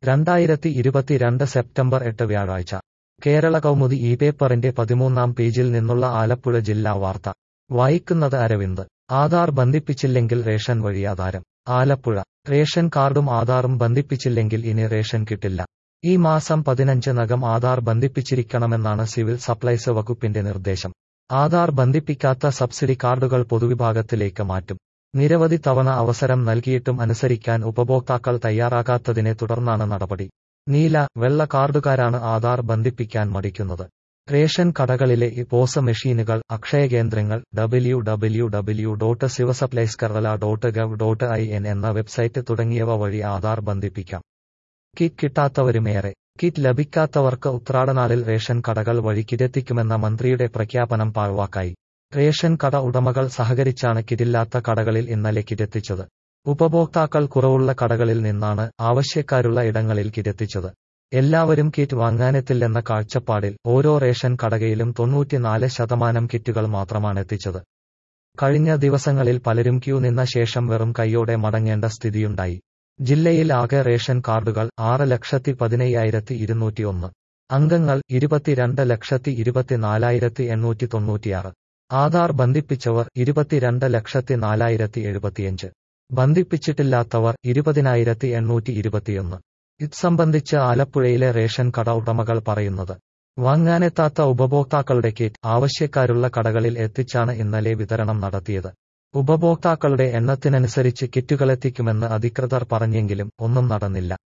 രണ്ടായിരത്തി ഇരുപത്തിരണ്ട് സെപ്റ്റംബർ എട്ട് വ്യാഴാഴ്ച കേരള കൗമുദി ഈ പേപ്പറിന്റെ പതിമൂന്നാം പേജിൽ നിന്നുള്ള ആലപ്പുഴ ജില്ലാ വാർത്ത വായിക്കുന്നത് അരവിന്ദ് ആധാർ ബന്ധിപ്പിച്ചില്ലെങ്കിൽ റേഷൻ വഴി ആധാരം ആലപ്പുഴ റേഷൻ കാർഡും ആധാറും ബന്ധിപ്പിച്ചില്ലെങ്കിൽ ഇനി റേഷൻ കിട്ടില്ല ഈ മാസം പതിനഞ്ചിനകം ആധാർ ബന്ധിപ്പിച്ചിരിക്കണമെന്നാണ് സിവിൽ സപ്ലൈസ് വകുപ്പിന്റെ നിർദ്ദേശം ആധാർ ബന്ധിപ്പിക്കാത്ത സബ്സിഡി കാർഡുകൾ പൊതുവിഭാഗത്തിലേക്ക് മാറ്റും നിരവധി തവണ അവസരം നൽകിയിട്ടും അനുസരിക്കാൻ ഉപഭോക്താക്കൾ തയ്യാറാകാത്തതിനെ തുടർന്നാണ് നടപടി നീല വെള്ള കാർഡുകാരാണ് ആധാർ ബന്ധിപ്പിക്കാൻ മടിക്കുന്നത് റേഷൻ കടകളിലെ ഈ പോസ് മെഷീനുകൾ അക്ഷയകേന്ദ്രങ്ങൾ W W W dot civil supplies Kerala dot gov dot I N എന്ന വെബ്സൈറ്റ് തുടങ്ങിയവ വഴി ആധാർ ബന്ധിപ്പിക്കാം കിറ്റ് കിട്ടാത്തവരുമേറെ കിറ്റ് ലഭിക്കാത്തവർക്ക് ഉത്രാടനാളിൽ റേഷൻ കടകൾ വഴി കിറ്റെത്തിക്കുമെന്ന മന്ത്രിയുടെ പ്രഖ്യാപനം പാഴ്വാക്കായി റേഷൻ കട ഉടമകൾ സഹകരിച്ചാണ് കിറ്റില്ലാത്ത കടകളിൽ ഇന്നലെ കിറ്റെത്തിച്ചത് ഉപഭോക്താക്കൾ കുറവുള്ള കടകളിൽ നിന്നാണ് ആവശ്യക്കാരുള്ള ഇടങ്ങളിൽ കിറ്റെത്തിച്ചത് എല്ലാവരും കിറ്റ് വാങ്ങാനെത്തില്ലെന്ന കാഴ്ചപ്പാടിൽ ഓരോ റേഷൻ കടകയിലും തൊണ്ണൂറ്റിനാല് ശതമാനം കിറ്റുകൾ മാത്രമാണ് എത്തിച്ചത് കഴിഞ്ഞ ദിവസങ്ങളിൽ പലരും ക്യൂ നിന്ന ശേഷം വെറും കൈയോടെ മടങ്ങേണ്ട സ്ഥിതിയുണ്ടായി ജില്ലയിൽ ആകെ റേഷൻ കാർഡുകൾ ആറ് ലക്ഷത്തി പതിനയ്യായിരത്തി ഇരുന്നൂറ്റിയൊന്ന് അംഗങ്ങൾ ഇരുപത്തിരണ്ട് ലക്ഷത്തി ഇരുപത്തിനാലായിരത്തി എണ്ണൂറ്റി തൊണ്ണൂറ്റിയാറ് ആധാർ ബന്ധിപ്പിച്ചവർ ഇരുപത്തിരണ്ട് ലക്ഷത്തി നാലായിരത്തി എഴുപത്തിയഞ്ച് ബന്ധിപ്പിച്ചിട്ടില്ലാത്തവർ ഇരുപതിനായിരത്തി എണ്ണൂറ്റി ഇരുപത്തിയൊന്ന് ഇത് സംബന്ധിച്ച് ആലപ്പുഴയിലെ റേഷൻ കട ഉടമകൾ പറയുന്നത് വാങ്ങാനെത്താത്ത ഉപഭോക്താക്കളുടെ കിറ്റ് ആവശ്യക്കാരുള്ള കടകളിൽ എത്തിച്ചാണ് ഇന്നലെ വിതരണം നടത്തിയത് ഉപഭോക്താക്കളുടെ എണ്ണത്തിനനുസരിച്ച് കിറ്റുകളെത്തിക്കുമെന്ന് അധികൃതർ പറഞ്ഞെങ്കിലും ഒന്നും നടന്നില്ല